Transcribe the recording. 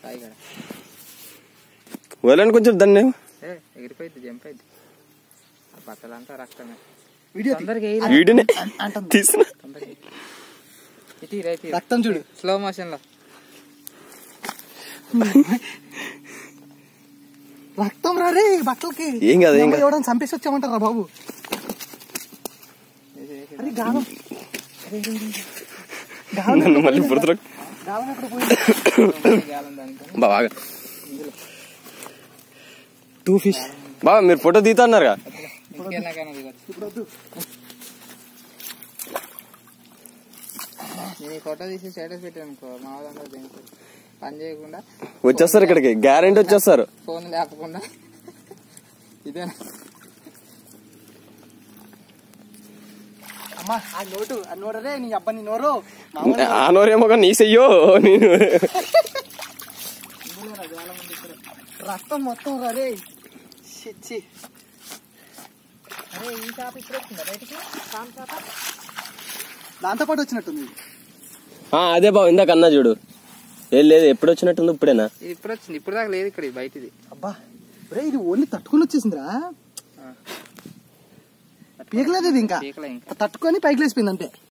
కాయ కాడ వదలండి కొంచెం దాన్ని ఏ ఎగిరిపోయింది జంప్ అయింది ఆ బట్టలంతా రక్తమే వీడియో తీ. తొందరగా ఎగిరి వీడినే అంటుంది తీసిన తొందరగా ఎగిరి. ఇటు రైతు రక్తం చూడు స్లో మోషన్ లో రక్తం రా రే బట్టలకి ఏం కాదు, ఏం కాదు. ఎవడని చంపేసి వచ్చామంటారా బాబు అరే గాలం అరే, అరే, అరే. గాలం నన్ను మళ్ళీ బురదలో గాలం ఎక్కడ పోయింది గాలం దానికి బాగా టూ ఫిష్ బాబా మీరు ఫోటో దిగుతా అన్నారుగా ఇంకెళ్ళకైనా దిగొచ్చు ఇప్పుడు వద్దు నేను ఈ ఫోటో తీసి స్టేటస్ పెట్టాను అనుకో మా వాళ్ళందరూ దేనికి పని చేయకుండా వచ్చేస్తారు ఇక్కడికి గ్యారెంటీ వచ్చేస్తారు ఫోన్ లేపకుండా ఇదేనా అమ్మా ఆ నోటు ఆ నోడరే నీ అబ్బా నీ నోరు మామూలు ఆ నోరేమో కానీ నీ చెయ్యో నేను రక్తం మొత్తం రా రే ఛీ, ఛీ. అరే ఈ చేప ఇప్పుడు వచ్చిందా బయటికి పాము చేప దాంతో పాటు వచ్చినట్టుంది ఇది. ఆ, అదే బాబు ఇందాక అన్నా చూడు ఏం లేదు ఎప్పుడు వచ్చినట్టుంది ఇప్పుడేనా ఇది ఇప్పుడు వచ్చింది ఇప్పుడు దాకా లేదు ఇక్కడ ఇది బయటిది అబ్బా రే ఇది ఓన్లీ తట్టుకొని వచ్చేసిందిరా పీకలేదు ఇది ఇంకా పీకలే ఇంకా తట్టుకొని పైకి లేసిపోయింది అంతే